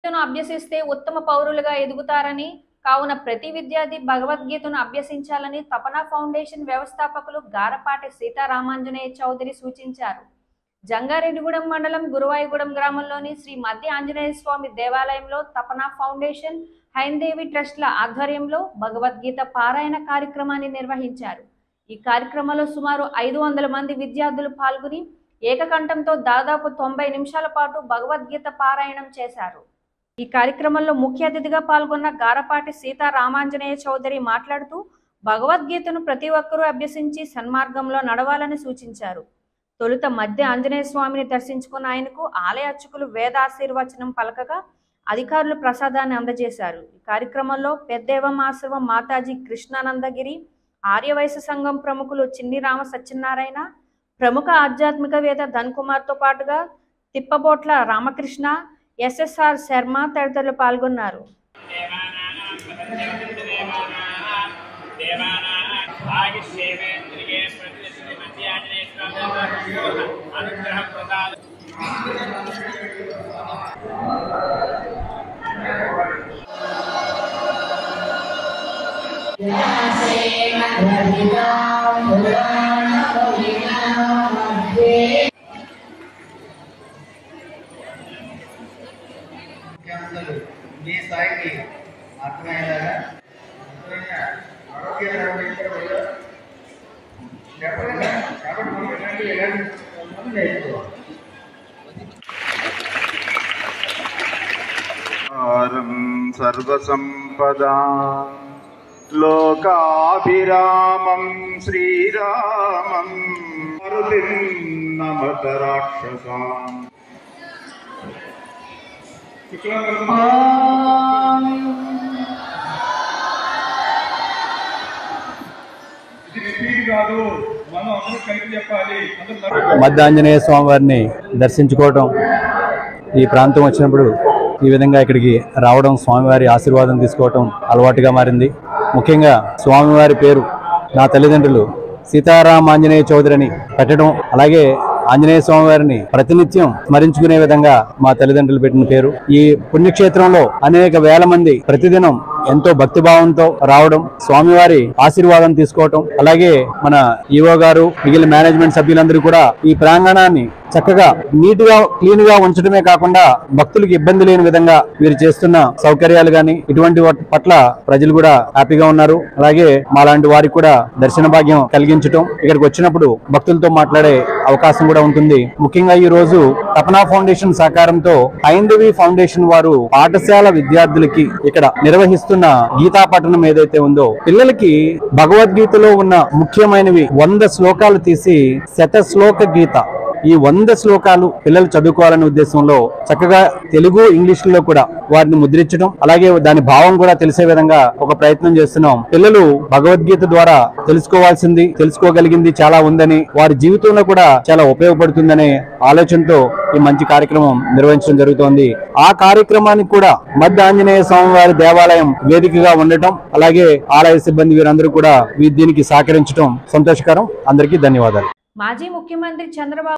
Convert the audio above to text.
భగవద్గీతను అభ్యసిస్తే ఉత్తమ పౌరులుగా ఎదుగుతారని కావున ప్రతి విద్యార్థి భగవద్గీతను అభ్యసించాలని తపన ఫౌండేషన్ వ్యవస్థాపకులు గారపాటి సీతారామాంజనేయ చౌదరి సూచించారు జంగారెడ్డిగూడెం మండలం గురువాయిగూడెం గ్రామంలోని శ్రీ మధ్య ఆంజనేయ స్వామి దేవాలయంలో తపన ఫౌండేషన్ హైందేవి ట్రస్ట్ల ఆధ్వర్యంలో భగవద్గీత పారాయణ కార్యక్రమాన్ని నిర్వహించారు ఈ కార్యక్రమంలో సుమారు ఐదు వందల మంది విద్యార్థులు పాల్గొని ఏకకంఠంతో దాదాపు తొంభై నిమిషాల పాటు భగవద్గీత పారాయణం చేశారు ఈ కార్యక్రమంలో ముఖ్య అతిథిగా పాల్గొన్న గారపాటి సీతారామాంజనేయ చౌదరి మాట్లాడుతూ భగవద్గీతను ప్రతి ఒక్కరూ అభ్యసించి సన్మార్గంలో నడవాలని సూచించారు తొలుత మధ్య ఆంజనేయ స్వామిని దర్శించుకున్న ఆయనకు ఆలయ అర్చకులు వేదాశీర్వచనం పలకగా అధికారులు ప్రసాదాన్ని అందజేశారు ఈ కార్యక్రమంలో పెద్దేవం ఆశ్రమం మాతాజీ కృష్ణానందగిరి ఆర్యవైశ్య సంఘం ప్రముఖులు చిన్ని రామ సత్యనారాయణ ప్రముఖ ఆధ్యాత్మికవేత్త ధన్ కుమార్తో పాటుగా తిప్పబోట్ల రామకృష్ణ ఎస్ఎస్ఆర్ శర్మ తదితరులు పాల్గొన్నారు ఆయుష్యేంద్రియే ప్రతిష్ఠితి మధ్యాహ్నే అనుగ్రహ ప్రసాద ముఖ్యాంశాలు మీ స్థాయికి అర్థమయ్యేలాగా అర్థమైన ఆరోగ్య నిర్వహించడం చెప్పండి కాబట్టి మనం ఇలాంటి ఇలాంటి పనులు నేర్చుకోవాలి సారం సర్వసంపదా లోకాభిరామం శ్రీరామం మారుతిం నమత రాక్షసాం ఇది రిపీట్ కాదు మనం అందరూ కలిపి చెప్పాలి అందరూ మధ్య ఆంజనేయ స్వామి వారిని దర్శించుకోవటం ఈ ప్రాంతం వచ్చినప్పుడు ఈ విధంగా ఇక్కడికి రావడం స్వామివారి ఆశీర్వాదం తీసుకోవటం అలవాటుగా మారింది ముఖ్యంగా స్వామివారి పేరు నా తల్లిదండ్రులు సీతారాం ఆంజనేయ చౌదరి అని పెట్టడం అలాగే ఆంజనేయ స్వామి వారిని ప్రతినిత్యం స్మరించుకునే విధంగా మా తల్లిదండ్రులు పెట్టిన పేరు ఈ పుణ్యక్షేత్రంలో అనేక వేల మంది ప్రతిదినం ఎంతో భక్తిభావంతో రావడం స్వామివారి ఆశీర్వాదం తీసుకోవటం అలాగే మన ఈవో గారు మిగిలిన మేనేజ్మెంట్ సభ్యులందరూ కూడా ఈ ప్రాంగణాన్ని చక్కగా నీట్ గా క్లీన్ గా ఉంచడమే కాకుండా భక్తులకు ఇబ్బంది లేని విధంగా వీరు చేస్తున్న సౌకర్యాలు గాని ఇటువంటి వాటి పట్ల ప్రజలు కూడా హ్యాపీగా ఉన్నారు అలాగే మాలాంటి వారికి కూడా దర్శన భాగ్యం కలిగించటం ఇక్కడికి వచ్చినప్పుడు భక్తులతో మాట్లాడే అవకాశం కూడా ఉంటుంది ముఖ్యంగా ఈ రోజు తపనా ఫౌండేషన్ సహకారంతో ఐందవి ఫౌండేషన్ వారు పాఠశాల విద్యార్థులకి ఇక్కడ నిర్వహిస్తున్న గీతా పఠనం ఏదైతే ఉందో పిల్లలకి భగవద్గీతలో ఉన్న ముఖ్యమైనవి వంద శ్లోకాలు తీసి శత శ్లోక గీత ఈ వంద శ్లోకాలు పిల్లలు చదువుకోవాలనే ఉద్దేశంలో చక్కగా తెలుగు ఇంగ్లీష్ లో కూడా వారిని ముద్రించడం అలాగే దాని భావం కూడా తెలిసే విధంగా ఒక ప్రయత్నం చేస్తున్నాం పిల్లలు భగవద్గీత ద్వారా తెలుసుకోవాల్సింది తెలుసుకోగలిగింది చాలా ఉందని వారి జీవితంలో కూడా చాలా ఉపయోగపడుతుందనే ఆలోచనతో ఈ మంచి కార్యక్రమం నిర్వహించడం జరుగుతోంది ఆ కార్యక్రమానికి కూడా మధ్య ఆంజనేయ స్వామి వారి దేవాలయం వేదికగా ఉండటం అలాగే ఆలయ సిబ్బంది వీరందరూ కూడా వీ- దీనికి సహకరించడం సంతోషకరం అందరికీ ధన్యవాదాలు మాజీ ముఖ్యమంత్రి చంద్రబాబు